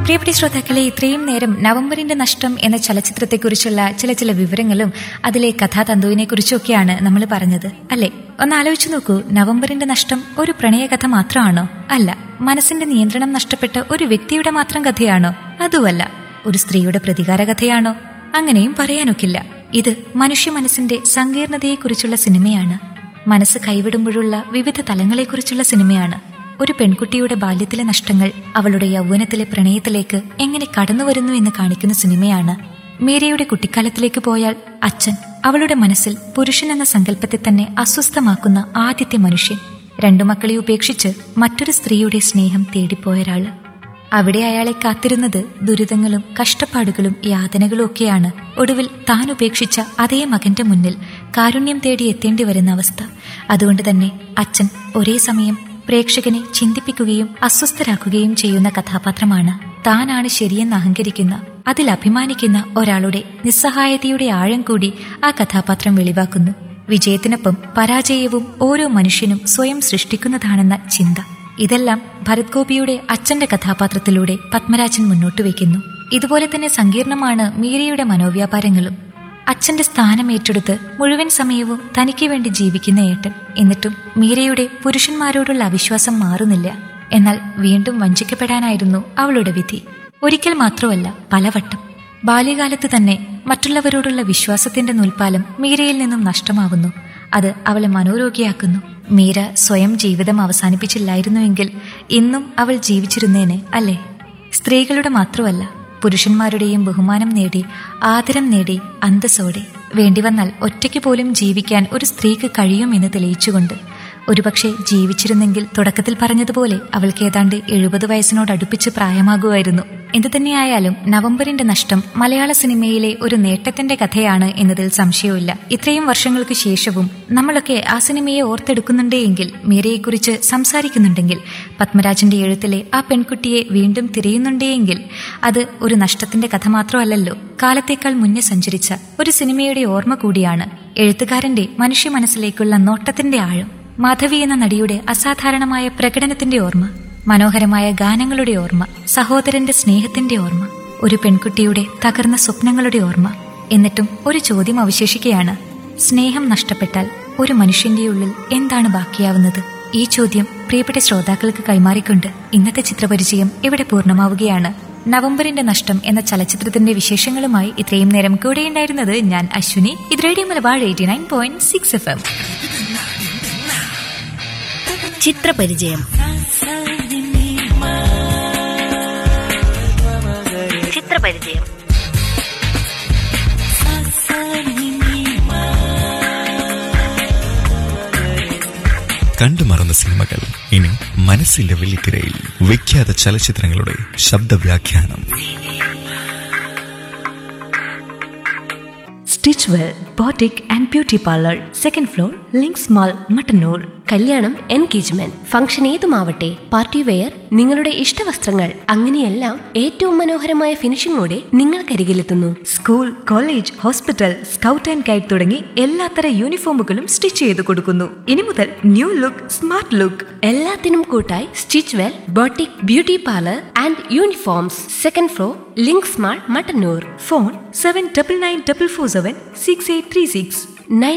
പ്രിയപ്പെട്ട ശ്രോതാക്കളെ ഇത്രയും നേരം നവംബറിന്റെ നഷ്ടം എന്ന ചലച്ചിത്രത്തെക്കുറിച്ചുള്ള ചില ചില വിവരങ്ങളും അതിലെ കഥാതന്തുവിനെ കുറിച്ചൊക്കെയാണ് നമ്മൾ പറഞ്ഞത് അല്ലെ ഒന്ന് ആലോചിച്ചു നോക്കൂ നവംബറിന്റെ നഷ്ടം ഒരു പ്രണയകഥ മാത്രമാണോ അല്ല മനസ്സിന്റെ നിയന്ത്രണം നഷ്ടപ്പെട്ട ഒരു വ്യക്തിയുടെ മാത്രം കഥയാണോ അതുമല്ല ഒരു സ്ത്രീയുടെ പ്രതികാര കഥയാണോ അങ്ങനെയും പറയാനൊക്കില്ല ഇത് മനുഷ്യ മനസ്സിന്റെ സങ്കീർണതയെക്കുറിച്ചുള്ള സിനിമയാണ് മനസ്സ് കൈവിടുമ്പോഴുള്ള വിവിധ തലങ്ങളെക്കുറിച്ചുള്ള സിനിമയാണ് ഒരു പെൺകുട്ടിയുടെ ബാല്യത്തിലെ നഷ്ടങ്ങൾ അവളുടെ യൗവനത്തിലെ പ്രണയത്തിലേക്ക് എങ്ങനെ കടന്നുവരുന്നു എന്ന് കാണിക്കുന്ന സിനിമയാണ് മീരയുടെ കുട്ടിക്കാലത്തിലേക്ക് പോയാൽ അച്ഛൻ അവളുടെ മനസ്സിൽ പുരുഷൻ എന്ന സങ്കല്പത്തെ തന്നെ അസ്വസ്ഥമാക്കുന്ന ആദ്യത്തെ മനുഷ്യൻ രണ്ടു മക്കളെ ഉപേക്ഷിച്ച് മറ്റൊരു സ്ത്രീയുടെ സ്നേഹം തേടിപ്പോയൊരാള് അവിടെ അയാളെ കാത്തിരുന്നത് ദുരിതങ്ങളും കഷ്ടപ്പാടുകളും യാതനകളും ഒക്കെയാണ് ഒടുവിൽ താൻ ഉപേക്ഷിച്ച അതേ മകന്റെ മുന്നിൽ കാരുണ്യം തേടി എത്തേണ്ടി വരുന്ന അവസ്ഥ അതുകൊണ്ട് തന്നെ അച്ഛൻ ഒരേ സമയം പ്രേക്ഷകനെ ചിന്തിപ്പിക്കുകയും അസ്വസ്ഥരാക്കുകയും ചെയ്യുന്ന കഥാപാത്രമാണ് താനാണ് ശരിയെന്ന് അഹങ്കരിക്കുന്ന അതിൽ അഭിമാനിക്കുന്ന ഒരാളുടെ നിസ്സഹായതയുടെ ആഴം കൂടി ആ കഥാപാത്രം വെളിവാക്കുന്നു വിജയത്തിനൊപ്പം പരാജയവും ഓരോ മനുഷ്യനും സ്വയം സൃഷ്ടിക്കുന്നതാണെന്ന ചിന്ത ഇതെല്ലാം ഭരത് ഗോപിയുടെ അച്ഛന്റെ കഥാപാത്രത്തിലൂടെ പത്മരാജൻ മുന്നോട്ട് വയ്ക്കുന്നു ഇതുപോലെ തന്നെ സങ്കീർണമാണ് മീരയുടെ മനോവ്യാപാരങ്ങളും അച്ഛന്റെ സ്ഥാനം ഏറ്റെടുത്ത് മുഴുവൻ സമയവും തനിക്ക് വേണ്ടി ജീവിക്കുന്ന ഏട്ടൻ എന്നിട്ടും മീരയുടെ പുരുഷന്മാരോടുള്ള അവിശ്വാസം മാറുന്നില്ല എന്നാൽ വീണ്ടും വഞ്ചിക്കപ്പെടാനായിരുന്നു അവളുടെ വിധി ഒരിക്കൽ മാത്രമല്ല പലവട്ടം ബാല്യകാലത്ത് തന്നെ മറ്റുള്ളവരോടുള്ള വിശ്വാസത്തിന്റെ നൂൽപ്പാലം മീരയിൽ നിന്നും നഷ്ടമാകുന്നു അത് അവളെ മനോരോഗിയാക്കുന്നു മീര സ്വയം ജീവിതം അവസാനിപ്പിച്ചില്ലായിരുന്നുവെങ്കിൽ ഇന്നും അവൾ ജീവിച്ചിരുന്നേനെ അല്ലേ സ്ത്രീകളുടെ മാത്രമല്ല പുരുഷന്മാരുടെയും ബഹുമാനം നേടി ആദരം നേടി അന്തസ്സോടെ വേണ്ടിവന്നാൽ ഒറ്റയ്ക്ക് പോലും ജീവിക്കാൻ ഒരു സ്ത്രീക്ക് കഴിയുമെന്ന് തെളിയിച്ചുകൊണ്ട് ഒരുപക്ഷെ ജീവിച്ചിരുന്നെങ്കിൽ തുടക്കത്തിൽ പറഞ്ഞതുപോലെ അവൾക്ക് ഏതാണ്ട് എഴുപത് വയസ്സിനോടടുപ്പിച്ച് പ്രായമാകുമായിരുന്നു എന്തു തന്നെയായാലും നവംബറിന്റെ നഷ്ടം മലയാള സിനിമയിലെ ഒരു നേട്ടത്തിന്റെ കഥയാണ് എന്നതിൽ സംശയവുമില്ല ഇത്രയും വർഷങ്ങൾക്ക് ശേഷവും നമ്മളൊക്കെ ആ സിനിമയെ ഓർത്തെടുക്കുന്നുണ്ടെങ്കിൽ മീരയെക്കുറിച്ച് സംസാരിക്കുന്നുണ്ടെങ്കിൽ പത്മരാജന്റെ എഴുത്തിലെ ആ പെൺകുട്ടിയെ വീണ്ടും തിരയുന്നുണ്ടെങ്കിൽ അത് ഒരു നഷ്ടത്തിന്റെ കഥ മാത്രമല്ലല്ലോ കാലത്തേക്കാൾ മുന്നേ സഞ്ചരിച്ച ഒരു സിനിമയുടെ ഓർമ്മ കൂടിയാണ് എഴുത്തുകാരന്റെ മനുഷ്യ മനസ്സിലേക്കുള്ള നോട്ടത്തിന്റെ ആഴം മാധവി എന്ന നടിയുടെ അസാധാരണമായ പ്രകടനത്തിന്റെ ഓർമ്മ മനോഹരമായ ഗാനങ്ങളുടെ ഓർമ്മ സഹോദരന്റെ സ്നേഹത്തിന്റെ ഓർമ്മ ഒരു പെൺകുട്ടിയുടെ തകർന്ന സ്വപ്നങ്ങളുടെ ഓർമ്മ എന്നിട്ടും ഒരു ചോദ്യം അവശേഷിക്കുകയാണ് സ്നേഹം നഷ്ടപ്പെട്ടാൽ ഒരു മനുഷ്യന്റെ ഉള്ളിൽ എന്താണ് ബാക്കിയാവുന്നത് ഈ ചോദ്യം പ്രിയപ്പെട്ട ശ്രോതാക്കൾക്ക് കൈമാറിക്കൊണ്ട് ഇന്നത്തെ ചിത്രപരിചയം ഇവിടെ പൂർണ്ണമാവുകയാണ് നവംബറിന്റെ നഷ്ടം എന്ന ചലച്ചിത്രത്തിന്റെ വിശേഷങ്ങളുമായി ഇത്രയും നേരം കൂടെയുണ്ടായിരുന്നത് ഞാൻ അശ്വിനി ഇത് radio Malabar eighty nine point six F M ചിത്രപരിചയം ചിത്രപരിചയം കണ്ടുമറന്ന സിനിമകൾ ഇനി മനസ്സിന്റെ വെള്ളിത്തിരയിൽ വിഖ്യാത ചലച്ചിത്രങ്ങളുടെ ശബ്ദവ്യാഖ്യാനം Stitch Well boutique and beauty parlour second floor Links mall Mattannur കല്യാണം എൻഗേജ്മെന്റ് ഫംഗ്ഷൻ ഏതുമാവട്ടെ പാർട്ടി വെയർ നിങ്ങളുടെ ഇഷ്ടവസ്ത്രങ്ങൾ അങ്ങനെയെല്ലാം ഏറ്റവും മനോഹരമായ ഫിനിഷിംഗോടെ നിങ്ങൾക്കരികിലെത്തുന്നു school college hospital scout and guide തുടങ്ങി എല്ലാത്തര യൂണിഫോമുകളും സ്റ്റിച്ച് ചെയ്ത് കൊടുക്കുന്നു ഇനി മുതൽ ന്യൂ ലുക്ക് സ്മാർട്ട് ലുക്ക് എല്ലാത്തിനും കൂട്ടായി Stitch Well boutique beauty parlour and uniforms second floor Links mall Mattannur phone seven double nine double four seven six eight three six nine